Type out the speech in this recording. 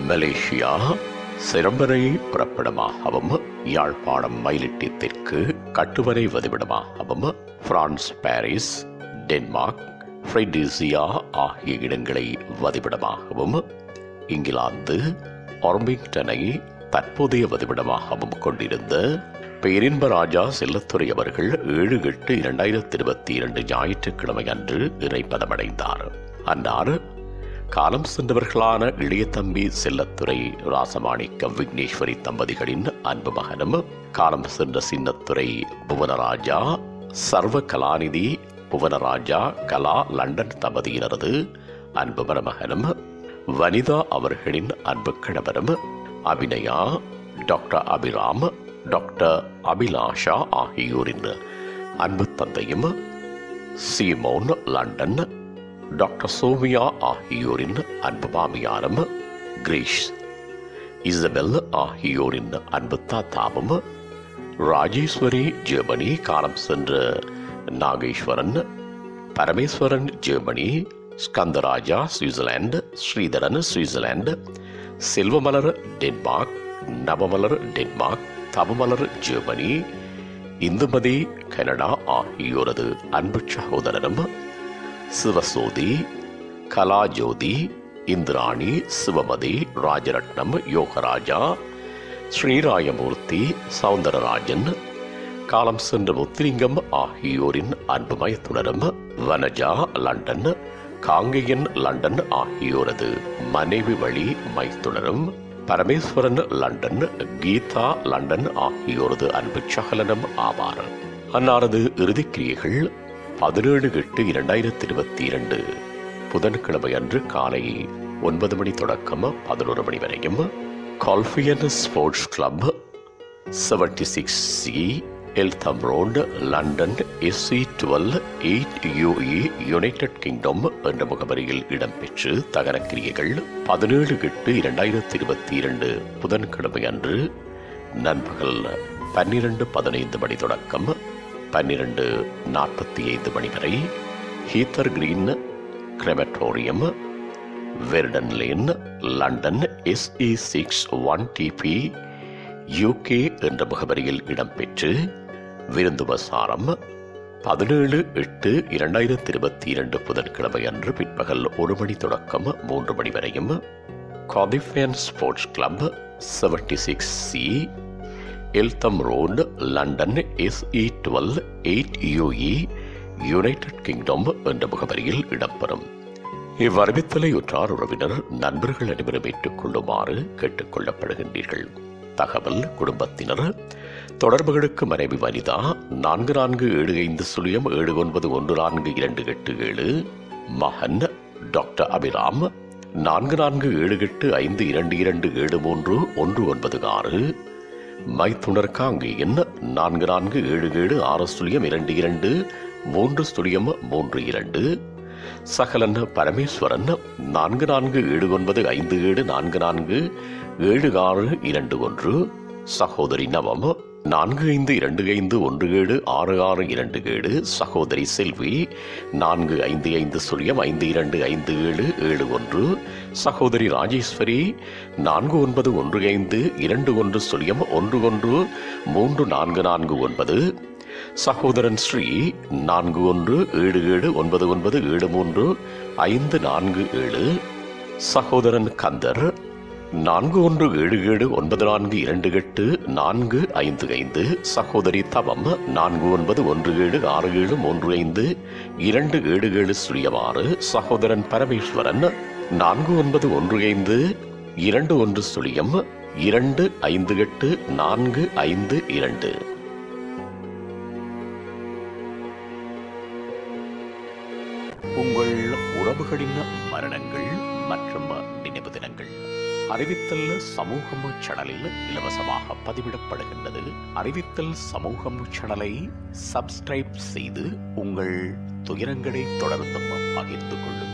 Malaysia சிரம்பரை புறப்படமாகவும் யாழ்ப்பாணம் மயிலிட்டி தெற்கு கட்டுவரை வதிவிடமாகவும் பிரான்ஸ் பாரிஸ் டென்மார்க் ஃப்ரைடிசியா ஆகிய இடங்களை வதிவிடமாகவும் இங்கிலாந்து ஆர்மிங்டனை தற்போதைய வதிவிடமாகவும் கொண்டிருந்த பேரின்ப ராஜா செல்லத்துறை அவர்கள் ஏழு எட்டு இரண்டாயிரத்தி இருபத்தி இரண்டு ஞாயிற்றுக்கிழமை அன்று இறைப்பதமடைந்தார் அன்னார் காலம் சென்றவர்களான இளைய தம்பி செல்லத்துறை ராசமாணிக்கம் விக்னேஸ்வரி தம்பதிகளின் அன்பு மகனும் காலம் சென்ற சின்னத்துறை புவனராஜா சர்வ கலாநிதி புவனராஜா கலா லண்டன் தம்பதியினரது அன்பு மருமகனும் வனிதா அவர்களின் அன்பு கணவரும் அபிநயா டாக்டர் அபிராம் டாக்டர் அபிலாஷா ஆகியோரின் அன்பு தந்தையும் சீமோன் லண்டன் டாக்டர் சோமியா ஆகியோரின் அன்பு மாமியாரும் கிரீஷ் இசபெல் ஆகியோரின் அன்பு தாத்தாவும் ராஜேஸ்வரி ஜெர்மனி காலம் சென்ற Nageswaran Parameswaran Germany Skandaraja Switzerland Sritharan Switzerland Selvamalar Denmark Navamalar Denmark Thavamalar Germany Indumathi Canada ஆகியோரது அன்பு சகோதரரும் சிவசோதி கலாஜோதி இந்திராணி சிவமதி ராஜரட்னம் யோகராஜா ஸ்ரீராயமூர்த்தி சவுந்தரராஜன் காலம் சென்ற முத்திலிங்கம் ஆகியோரின் அன்பு மயத்துடரும் வனஜா லண்டன் காங்கேயன் லண்டன் ஆகியோரது மனைவி வழி மைத்துடரும் பரமேஸ்வரன் லண்டன் கீதா லண்டன் ஆகியோரது அன்பு சகலனம் ஆவார் அன்னாரது இறுதிக்கிரியைகள் பதினேழு எட்டு இரண்டாயிரத்தி இருபத்தி இரண்டு புதன்கிழமை அன்று காலை ஒன்பது மணி தொடக்கம் பதினோரு மணி வரையும் கால்ஃபியன் Sports Club seventy six C Eltham Road London SE twelve eight UE United Kingdom என்ற முகவரியில் இடம்பெற்று தகனக்கிரியைகள் பதினேழு எட்டு இரண்டாயிரத்தி இருபத்தி இரண்டு புதன்கிழமை அன்று நண்பகல் பன்னிரண்டு பதினைந்து மணி தொடக்கம் பன்னிரண்டு நாற்பத்தி ஐந்து மணி வரை Hither Green crematorium Verdant Lane London SE six one TB UK என்ற முகவரியில் இடம்பெற்று விருந்து பிரசாரம் பதினேழு எட்டு இரண்டாயிரத்தி இருபத்தி இரண்டு புதன்கிழமை அன்று பிற்பகல் ஒரு மணி தொடக்கம் மூன்று மணி வரையும் காதிஃபேன் Sports Club seventy six C Eltham Road London SE twelve eight UE United Kingdom என்ற முகவரியில் இடம்பெறும் இவ்வறிவித்தலை உற்றார் உறவினர் நண்பர்கள் அனைவரும் ஏற்றுக்கொள்ளுமாறு கேட்டுக் கொள்ளப்படுகின்றீர்கள் தகவல் குடும்பத்தினர் தொடர்புகளுக்கு மனைவி வனிதா நான்கு நான்கு ஏழு ஐந்து சுழியம் ஏழு ஒன்பது ஒன்று நான்கு இரண்டு எட்டு ஏழு மகன் டாக்டர் அபிராம் நான்கு நான்கு ஏழு எட்டு ஐந்து இரண்டு இரண்டு ஏழு மூன்று ஒன்று ஒன்பது ஆறு மைத்துணர் காங்கேயன் நான்கு நான்கு ஏழு ஏழு ஆறு சுழியம் இரண்டு இரண்டு மூன்று சுழியம் மூன்று இரண்டு சகலன் பரமேஸ்வரன் நான்கு நான்கு ஏழு ஒன்பது ஐந்து ஏழு நான்கு நான்கு ஏழு ஆறு இரண்டு ஒன்று சகோதரி நவம் நான்கு ஐந்து இரண்டு ஐந்து ஒன்று ஏழு ஆறு ஆறு இரண்டு ஏழு சகோதரி செல்வி நான்கு ஐந்து ஐந்து சுழியம் ஐந்து இரண்டு ஐந்து ஏழு ஏழு ஒன்று சகோதரி ராஜேஸ்வரி நான்கு ஒன்பது ஒன்று ஐந்து இரண்டு ஒன்று சுழியம் ஒன்று ஒன்று மூன்று நான்கு நான்கு ஒன்பது சகோதரன் ஸ்ரீ நான்கு ஒன்று ஏழு ஏழு ஒன்பது ஒன்பது ஏழு மூன்று ஐந்து நான்கு ஏழு சகோதரன் கந்தர் நான்கு ஒன்று ஏழு ஏழு ஒன்பது நான்கு இரண்டு எட்டு நான்கு ஐந்து ஐந்து சகோதரி தவம் நான்கு ஒன்பது ஒன்று ஏழு ஆறு ஏழு மூன்று ஐந்து இரண்டு ஏழு ஏழு சுழியமாறு சகோதரன் பரமேஸ்வரன் நான்கு ஒன்பது ஒன்று ஐந்து இரண்டு ஒன்று சுழியம் இரண்டு ஐந்து எட்டு நான்கு ஐந்து இரண்டு உங்கள் உறவுகளின் மரணங்கள் மற்றும் நினைவு தினங்கள் அறிவித்தல் சமூகம் சேனலில் இலவசமாக பதிவிடப்படுகின்றது அறிவித்தல் சமூகம் சேனலை சப்ஸ்கிரைப் செய்து உங்கள் துயரங்களை தொடர்ந்தும் பகிர்ந்து கொள்ளுங்கள்